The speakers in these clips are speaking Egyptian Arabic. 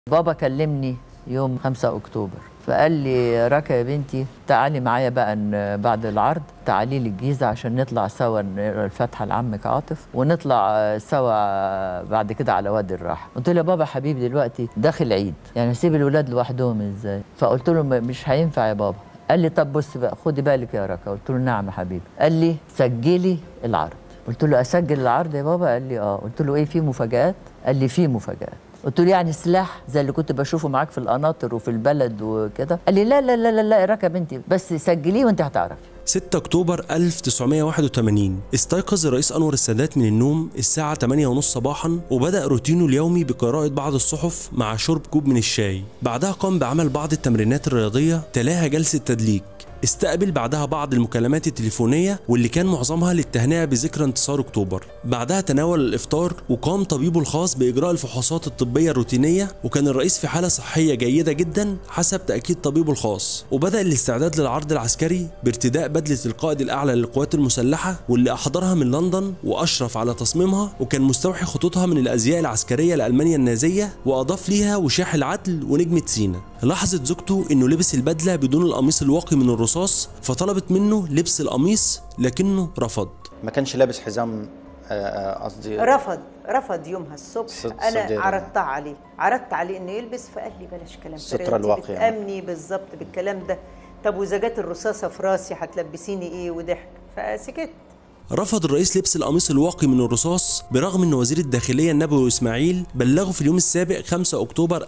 بابا كلمني يوم 5 اكتوبر فقال لي ركا يا بنتي تعالي معايا بقى ن- بعد العرض تعالي لي الجيزه عشان نطلع سوا نقرا الفاتحه لعمك عاطف ونطلع آه، سوا آه، بعد كده على وادي الراحه قلت له يا بابا حبيبي دلوقتي داخل عيد يعني اسيب الولاد لوحدهم ازاي فقلت له م- مش هينفع يا بابا قال لي طب بص بقى خدي بالك يا ركا قلت له نعم يا حبيبي قال لي سجلي العرض قلت له اسجل العرض يا بابا قال لي اه قلت له ايه في مفاجآت قال لي في مفاجآت قلت له يعني سلاح زي اللي كنت بشوفه معاك في القناطر وفي البلد وكده قال لي لا لا لا لا, لا يا ركا بنتي بس سجليه وانت هتعرفي 6 أكتوبر 1981 استيقظ الرئيس أنور السادات من النوم الساعة 8:30 صباحا وبدأ روتينه اليومي بقراءة بعض الصحف مع شرب كوب من الشاي بعدها قام بعمل بعض التمرينات الرياضية تلاها جلسة تدليك استقبل بعدها بعض المكالمات التليفونية واللي كان معظمها للتهنئة بذكرى انتصار أكتوبر بعدها تناول الإفطار وقام طبيبه الخاص بإجراء الفحوصات الطبية الروتينية وكان الرئيس في حالة صحية جيدة جدا حسب تأكيد طبيبه الخاص وبدأ الاستعداد للعرض العسكري بارتداء بدلة القائد الأعلى للقوات المسلحة واللي أحضرها من لندن وأشرف على تصميمها وكان مستوحي خطوطها من الأزياء العسكرية لألمانيا النازية وأضاف ليها وشاح العدل ونجمة سينا لاحظت زوجته إنه لبس البدلة بدون القميص الواقي من الرصاص فطلبت منه لبس القميص لكنه رفض ما كانش لابس حزام آه، آه، قصدي رفض رفض يومها الصبح صد- انا صدير. عرضتها عليه عرضت عليه انه يلبس فقال لي بلاش كلام السترة فارغ، انت الواقية يعني. بتامني بالظبط بالكلام ده طب واذا جت الرصاصه في راسي هتلبسيني ايه وضحك فسكت رفض الرئيس لبس القميص الواقي من الرصاص برغم ان وزير الداخليه النبوي اسماعيل بلغه في اليوم السابق 5 اكتوبر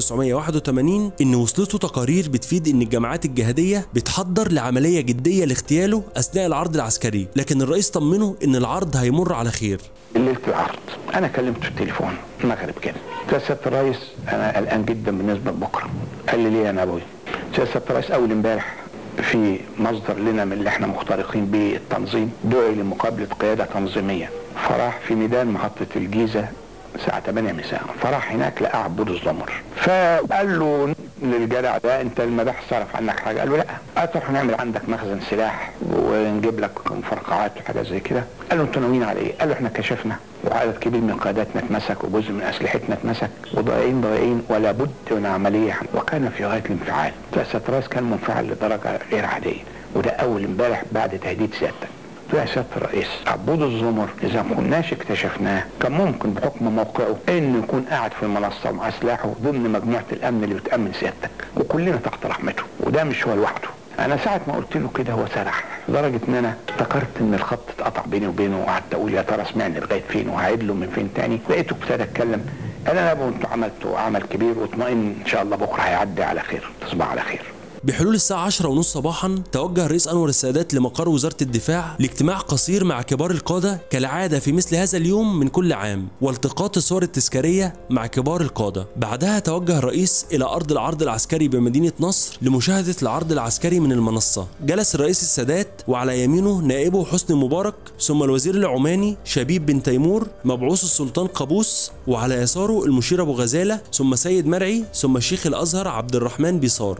1981 ان وصلته تقارير بتفيد ان الجماعات الجهاديه بتحضر لعمليه جديه لاغتياله اثناء العرض العسكري لكن الرئيس طمنه ان العرض هيمر على خير ليله العرض انا كلمته في التليفون المغرب كده قلت له يا سياده الرئيس انا قلقان جدا بالنسبه لبكره قال لي ليه يا نبوي قلت له يا سياده الرئيس اول امبارح في مصدر لنا من اللي احنا مخترقين بيه التنظيم دعي لمقابله قياده تنظيميه فراح في ميدان محطه الجيزه الساعة 8 مساء فراح هناك لقى عبود الزمر فقال له للجدع ده انت المباحث صرف عنك حاجه قال له لا قال له هنعمل عندك مخزن سلاح ونجيب لك مفرقعات وحاجات زي كده قال له انتوا ناويين على ايه؟ قال له احنا كشفنا وعدد كبير من قياداتنا اتمسك وجزء من اسلحتنا اتمسك وضايعين ضايعين ولا بد من عمليه وكان في غايه الانفعال سياده الرئيس كان منفعل لدرجه غير عاديه وده اول امبارح بعد تهديد سيادتك قلت له يا سياده الرئيس عبود الزمر اذا ما كناش اكتشفناه كان ممكن بحكم موقعه انه يكون قاعد في المنصه مع سلاحه ضمن مجموعه الامن اللي بتامن سيادتك وكلنا تحت رحمته وده مش هو لوحده انا ساعه ما قلت له كده هو سرح لدرجه ان انا افتكرت ان الخط اتقطع بيني وبينه وقعدت اقول يا ترى سمعني لغايه فين وهعيد له من فين تاني لقيته ابتدى يتكلم قال انا يا ابو انتوا عملتوا عمل كبير واطمئن ان شاء الله بكره هيعدي على خير تصبح على خير بحلول الساعة 10 ونص صباحا توجه الرئيس أنور السادات لمقر وزارة الدفاع لاجتماع قصير مع كبار القادة كالعادة في مثل هذا اليوم من كل عام والتقاط الصور التذكارية مع كبار القادة بعدها توجه الرئيس إلى أرض العرض العسكري بمدينة نصر لمشاهدة العرض العسكري من المنصة جلس الرئيس السادات وعلى يمينه نائبه حسني مبارك ثم الوزير العماني شبيب بن تيمور مبعوث السلطان قابوس وعلى يساره المشير أبو غزالة ثم سيد مرعي ثم شيخ الأزهر عبد الرحمن بيصار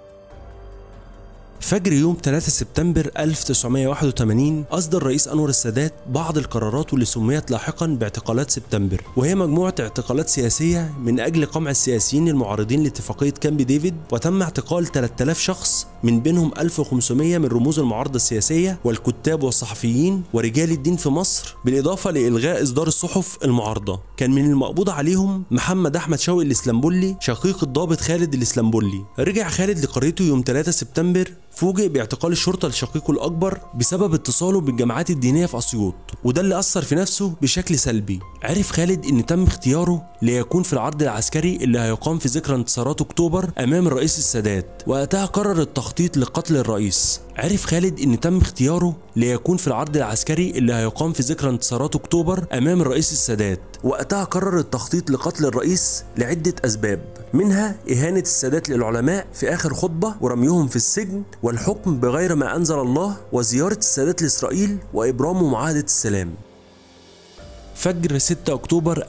فجر يوم 3 سبتمبر 1981 أصدر الرئيس أنور السادات بعض القرارات واللي سميت لاحقا باعتقالات سبتمبر وهي مجموعة اعتقالات سياسية من أجل قمع السياسيين المعارضين لاتفاقية كامب ديفيد وتم اعتقال 3000 شخص من بينهم 1500 من رموز المعارضة السياسية والكتاب والصحفيين ورجال الدين في مصر بالإضافة لإلغاء إصدار الصحف المعارضة كان من المقبوض عليهم محمد أحمد شوقي الإسلامبولي شقيق الضابط خالد الإسلامبولي رجع خالد لقريته يوم 3 سبتمبر فوجئ باعتقال الشرطة لشقيقه الأكبر بسبب اتصاله بالجماعات الدينية في أسيوط وده اللي أثر في نفسه بشكل سلبي عرف خالد إن تم اختياره ليكون في العرض العسكري اللي هيقام في ذكرى انتصارات أكتوبر أمام الرئيس السادات وقتها قرر التخطيط لقتل الرئيس عرف خالد إن تم اختياره ليكون في العرض العسكري اللي هيقام في ذكرى انتصارات أكتوبر أمام الرئيس السادات وقتها قرر التخطيط لقتل الرئيس لعدة أسباب منها إهانة السادات للعلماء في آخر خطبة ورميهم في السجن والحكم بغير ما أنزل الله وزيارة السادات لإسرائيل وإبرام معاهدة السلام فجر 6 أكتوبر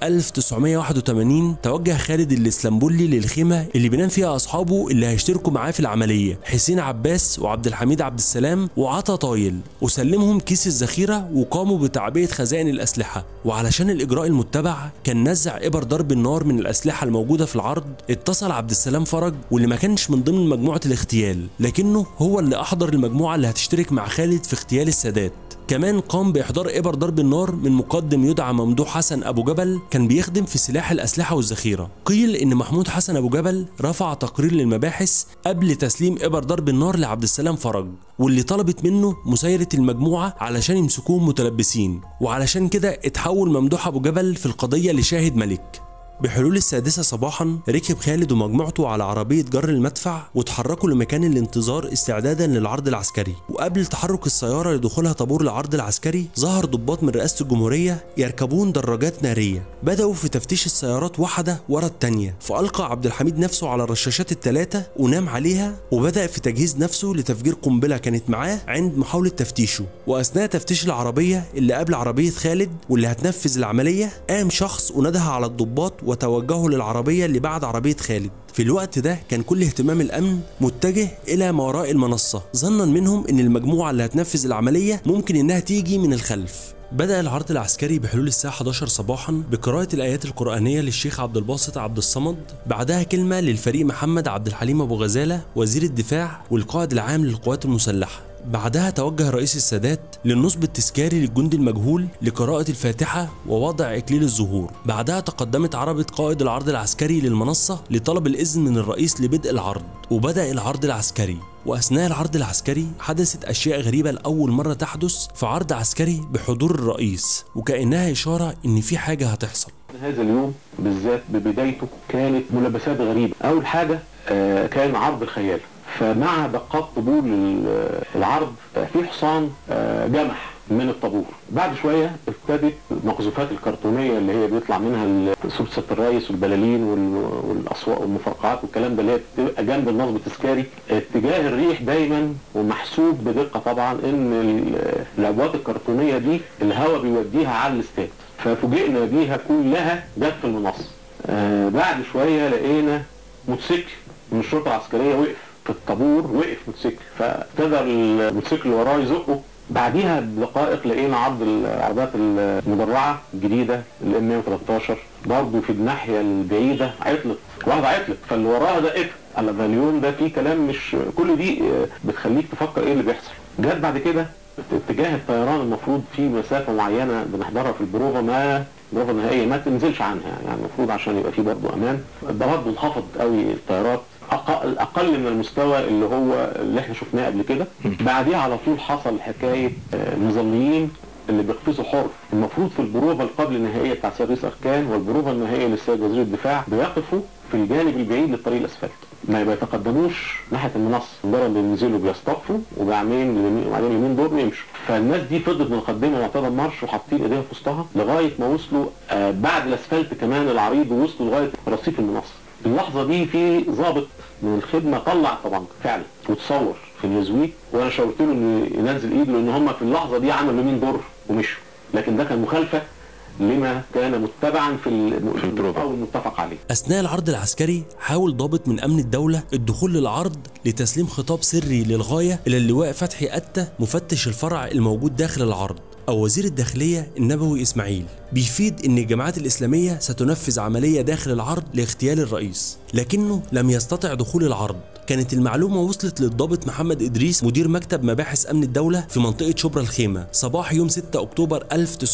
1981 توجه خالد الإسلامبولي للخيمة اللي بينام فيها أصحابه اللي هيشتركوا معاه في العملية حسين عباس وعبد الحميد عبد السلام وعطا طايل وسلمهم كيس الذخيرة وقاموا بتعبئة خزائن الأسلحة وعلشان الإجراء المتبع كان نزع إبر ضرب النار من الأسلحة الموجودة في العرض اتصل عبد السلام فرج واللي ما كانش من ضمن مجموعة الاغتيال لكنه هو اللي أحضر المجموعة اللي هتشترك مع خالد في اغتيال السادات كمان قام بإحضار إبر ضرب النار من مقدم يدعى ممدوح حسن أبو جبل كان بيخدم في سلاح الأسلحة والذخيرة قيل إن محمود حسن أبو جبل رفع تقرير للمباحث قبل تسليم إبر ضرب النار لعبد السلام فرج واللي طلبت منه مسايرة المجموعة علشان يمسكوهم متلبسين وعلشان كده اتحول ممدوح أبو جبل في القضية لشاهد ملك بحلول السادسة صباحا ركب خالد ومجموعته على عربية جر المدفع وتحركوا لمكان الانتظار استعدادا للعرض العسكري وقبل تحرك السيارة لدخولها طابور العرض العسكري ظهر ضباط من رئاسة الجمهورية يركبون دراجات نارية بدأوا في تفتيش السيارات واحدة ورا التانية فألقى عبد الحميد نفسه على الرشاشات الثلاثة ونام عليها وبدأ في تجهيز نفسه لتفجير قنبلة كانت معاه عند محاولة تفتيشه وأثناء تفتيش العربية اللي قبل عربية خالد واللي هتنفذ العملية قام شخص ونده على الضباط وتوجهوا للعربية اللي بعد عربية خالد في الوقت ده كان كل اهتمام الأمن متجه إلى ما وراء المنصة ظنا منهم إن المجموعة اللي هتنفذ العملية ممكن إنها تيجي من الخلف بدأ العرض العسكري بحلول الساعة 11 صباحا بقراءة الآيات القرآنية للشيخ عبد الباسط عبد الصمد بعدها كلمة للفريق محمد عبد الحليم أبو غزالة وزير الدفاع والقائد العام للقوات المسلحة بعدها توجه رئيس السادات للنصب التذكاري للجندي المجهول لقراءة الفاتحة ووضع إكليل الزهور بعدها تقدمت عربة قائد العرض العسكري للمنصة لطلب الإذن من الرئيس لبدء العرض وبدأ العرض العسكري وأثناء العرض العسكري حدثت أشياء غريبة لأول مرة تحدث في عرض عسكري بحضور الرئيس وكأنها إشارة إن في حاجة هتحصل هذا اليوم بالذات ببدايته كانت ملابسات غريبة أول حاجة آه، كان عرض الخيال فمع دقات طبول ال- العرض آه، في حصان آه، جمح من الطابور بعد شوية ابتدت المقذوفات الكرتونية اللي هي بيطلع منها ال- صورة سيادة الرئيس والبلالين وال- والأصوات والمفرقعات والكلام ده اللي هي بتبقى جنب النصب التذكاري اتجاه الريح دايما ومحسوب بدقة طبعا ان ال- الأبواب الكرتونية دي الهواء بيوديها على الاستاد ففوجئنا بيها كلها جت في المنصة آه بعد شوية لقينا موتوسيكل من الشرطة العسكرية وقف في الطابور وقف موتوسيكل فابتدى الموتوسيكل اللي وراه يزقه بعديها بدقائق لقينا عرض العربيات المدرعة الجديدة الام 113 برضه في الناحية البعيدة عطلت واحدة عطلت فاللي وراها ده قفل على ده اليوم ده فيه كلام مش كل دي آه، بتخليك تفكر ايه اللي بيحصل جت بعد كده اتجاه الطيران المفروض في مسافة معينة بنحضرها في البروفا ما البروفا النهائية ما تنزلش عنها يعني المفروض عشان يبقى في برضه امان ده برضه انخفض قوي الطيارات أقل, اقل من المستوى اللي هو اللي احنا شفناه قبل كده بعديها على طول حصل حكاية آه، المظليين اللي بيقفزوا حر المفروض في البروفا القبل النهائية بتاع سيد رئيس اركان والبروفا النهائية للسيد وزير الدفاع بيقفوا في الجانب البعيد للطريق الاسفلت ما بيتقدموش ناحيه المنصه مجرد بينزلوا بيصطفوا وبعدين اليمين وبعدين اليمين دور ويمشوا فالناس دي فضلت مقدمه معتاد المارش وحاطين ايديها في وسطها لغايه ما وصلوا آه بعد الاسفلت كمان العريض ووصلوا لغايه رصيف المنصه اللحظه دي في ضابط من الخدمه طلع طبعا فعلا وتصور في النزويك وانا شاورت له انه ينزل ايده لان هم في اللحظه دي عملوا يمين دور ومشوا لكن ده كان مخالفه لما كان متبعا في ال- في البروفا او المتفق عليه أثناء العرض العسكري حاول ضابط من أمن الدولة الدخول للعرض لتسليم خطاب سري للغاية إلى اللواء فتحي أتة مفتش الفرع الموجود داخل العرض أو وزير الداخلية النبوي إسماعيل بيفيد إن الجماعات الإسلامية ستنفذ عملية داخل العرض لاغتيال الرئيس لكنه لم يستطع دخول العرض كانت المعلومة وصلت للضابط محمد إدريس مدير مكتب مباحث أمن الدولة في منطقة شبرا الخيمة صباح يوم 6 أكتوبر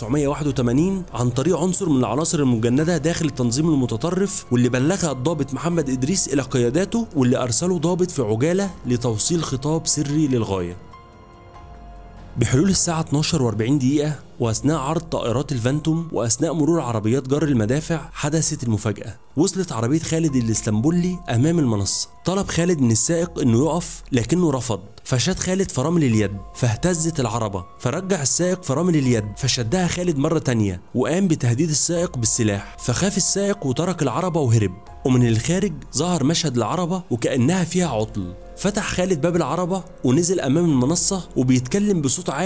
1981 عن طريق عنصر من العناصر المجندة داخل التنظيم المتطرف واللي بلغها الضابط محمد إدريس إلى قياداته واللي أرسله ضابط في عجالة لتوصيل خطاب سري للغاية بحلول الساعة 12 و40 دقيقة وأثناء عرض طائرات الفانتوم وأثناء مرور عربيات جر المدافع حدثت المفاجأة وصلت عربية خالد الإسلامبولي أمام المنصة طلب خالد من السائق إنه يقف لكنه رفض فشد خالد فرامل اليد فاهتزت العربة فرجع السائق فرامل اليد فشدها خالد مرة تانية وقام بتهديد السائق بالسلاح فخاف السائق وترك العربة وهرب ومن الخارج ظهر مشهد العربة وكأنها فيها عطل فتح خالد باب العربة ونزل أمام المنصة وبيتكلم بصوت عالي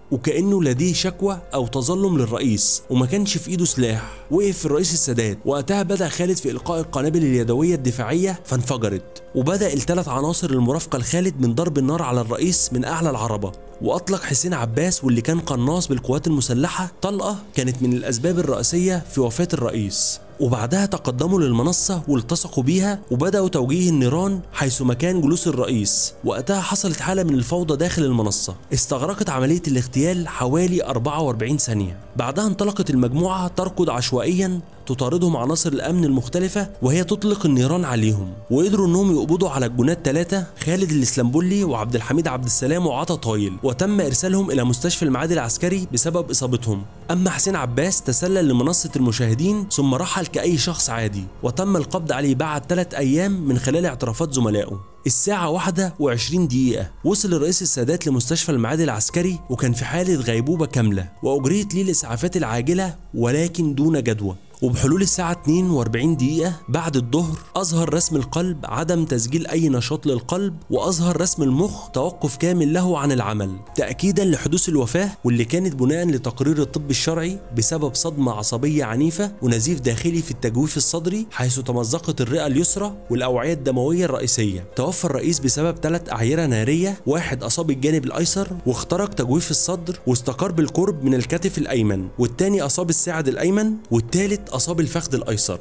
وكأنه لديه شكوى أو تظلم للرئيس وما كانش في إيده سلاح وقف الرئيس السادات وقتها بدأ خالد في إلقاء القنابل اليدوية الدفاعية فانفجرت وبدأ الثلاث عناصر المرافقة لخالد من ضرب النار على الرئيس من أعلى العربة وأطلق حسين عباس واللي كان قناص بالقوات المسلحة طلقة كانت من الأسباب الرئيسية في وفاة الرئيس وبعدها تقدموا للمنصة والتصقوا بيها وبدأوا توجيه النيران حيث مكان جلوس الرئيس وقتها حصلت حالة من الفوضى داخل المنصة استغرقت عملية الاغتيال حوالي 44 ثانية بعدها انطلقت المجموعة تركض عشوائيا تطاردهم عناصر الامن المختلفه وهي تطلق النيران عليهم وقدروا انهم يقبضوا على الجنات ثلاثه خالد الاسلامبولي وعبد الحميد عبد السلام وعطا طايل وتم ارسالهم الى مستشفى المعادي العسكري بسبب اصابتهم اما حسين عباس تسلل لمنصه المشاهدين ثم رحل كاي شخص عادي وتم القبض عليه بعد ثلاث ايام من خلال اعترافات زملائه الساعة واحدة وعشرين دقيقة وصل الرئيس السادات لمستشفى المعادي العسكري وكان في حالة غيبوبة كاملة وأجريت ليه الإسعافات العاجلة ولكن دون جدوى وبحلول الساعة 42 دقيقة بعد الظهر أظهر رسم القلب عدم تسجيل أي نشاط للقلب وأظهر رسم المخ توقف كامل له عن العمل تأكيدا لحدوث الوفاة واللي كانت بناء لتقرير الطب الشرعي بسبب صدمة عصبية عنيفة ونزيف داخلي في التجويف الصدري حيث تمزقت الرئة اليسرى والأوعية الدموية الرئيسية توفى الرئيس بسبب ثلاث أعيرة نارية واحد أصاب الجانب الأيسر واخترق تجويف الصدر واستقر بالقرب من الكتف الأيمن والتاني أصاب الساعد الأيمن والتالت أصاب الفخذ الأيسر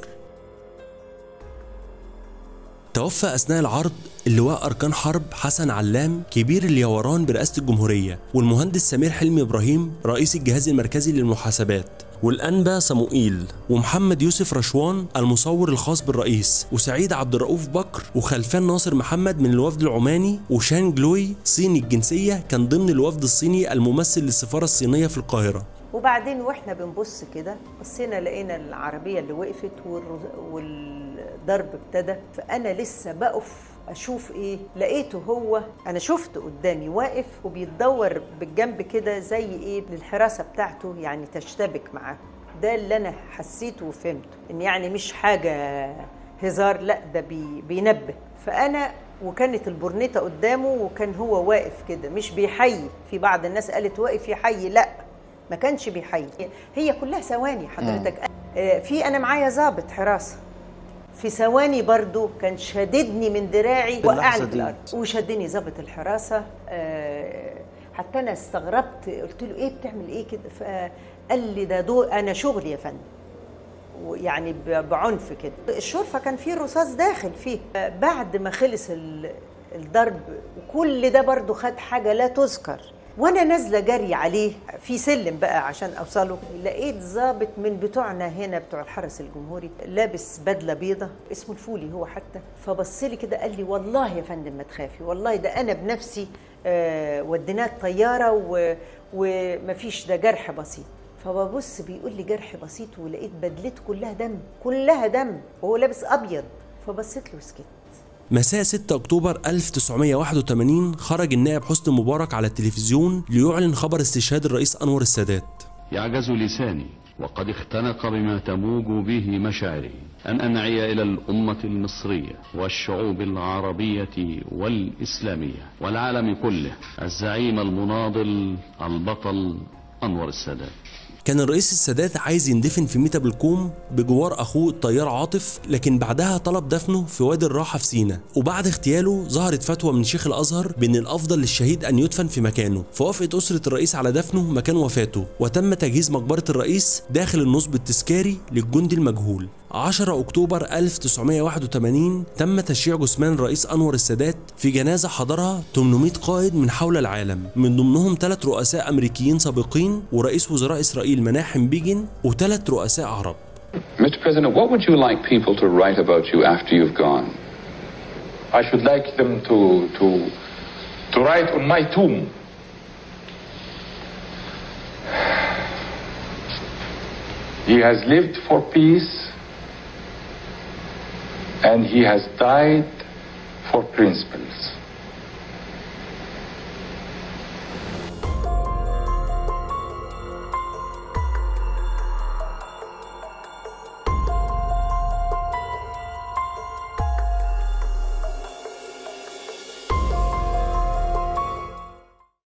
توفى أثناء العرض اللواء أركان حرب حسن علام كبير اليوران برئاسة الجمهورية والمهندس سمير حلمي إبراهيم رئيس الجهاز المركزي للمحاسبات والأنبا صموئيل ومحمد يوسف رشوان المصور الخاص بالرئيس وسعيد عبد الرؤوف بكر وخلفان ناصر محمد من الوفد العماني وشان جلوي صيني الجنسية كان ضمن الوفد الصيني الممثل للسفارة الصينية في القاهرة وبعدين واحنا بنبص كده بصينا لقينا العربيه اللي وقفت والر- والضرب ابتدى فانا لسه بقف اشوف ايه لقيته هو انا شفته قدامي واقف وبيتدور بالجنب كده زي ايه للحراسه بتاعته يعني تشتبك معاه ده اللي انا حسيته وفهمته ان يعني مش حاجه هزار لا ده بي بينبه فانا وكانت البورنيطه قدامه وكان هو واقف كده مش بيحيي في بعض الناس قالت واقف يحيي لا ما كانش بيحيي هي كلها ثواني حضرتك آه، في انا معايا ضابط حراسه في ثواني برضو كان شددني من دراعي في اللحظة وقعني في دي. الارض وشدني ضابط الحراسه آه، حتى انا استغربت قلت له ايه بتعمل ايه كده فقال لي ده دور انا شغلي يا فندم ويعني ب- بعنف كده الشرفة كان فيه الرصاص داخل فيه بعد ما خلص ال- الضرب وكل ده برضو خد حاجة لا تذكر وانا نازله جري عليه في سلم بقى عشان اوصله لقيت ضابط من بتوعنا هنا بتوع الحرس الجمهوري لابس بدله بيضه اسمه الفولي هو حتى فبص لي كده قال لي والله يا فندم ما تخافي والله ده انا بنفسي آه وديناه الطياره و- ومفيش ده جرح بسيط فببص بيقول لي جرح بسيط ولقيت بدلته كلها دم كلها دم وهو لابس ابيض فبصيت له وسكت مساء 6 أكتوبر 1981 خرج النائب حسني مبارك على التلفزيون ليعلن خبر استشهاد الرئيس أنور السادات يعجز لساني وقد اختنق بما تموج به مشاعري أن أنعي إلى الأمة المصرية والشعوب العربية والإسلامية والعالم كله الزعيم المناضل البطل أنور السادات كان الرئيس السادات عايز يندفن في ميتا بالكوم بجوار اخوه الطيار عاطف لكن بعدها طلب دفنه في وادي الراحه في سينا وبعد اغتياله ظهرت فتوى من شيخ الازهر بان الافضل للشهيد ان يدفن في مكانه فوافقت اسره الرئيس على دفنه مكان وفاته وتم تجهيز مقبره الرئيس داخل النصب التذكاري للجندي المجهول 10 أكتوبر 1981 تم تشييع جثمان الرئيس أنور السادات في جنازة حضرها 800 قائد من حول العالم من ضمنهم ثلاث رؤساء أمريكيين سابقين ورئيس وزراء إسرائيل مناحم بيجن وثلاث رؤساء عرب Mr. President, what would you like people to write about you after you've gone? I should like them to to to write on my tomb. He has lived for peace and he has died for principles.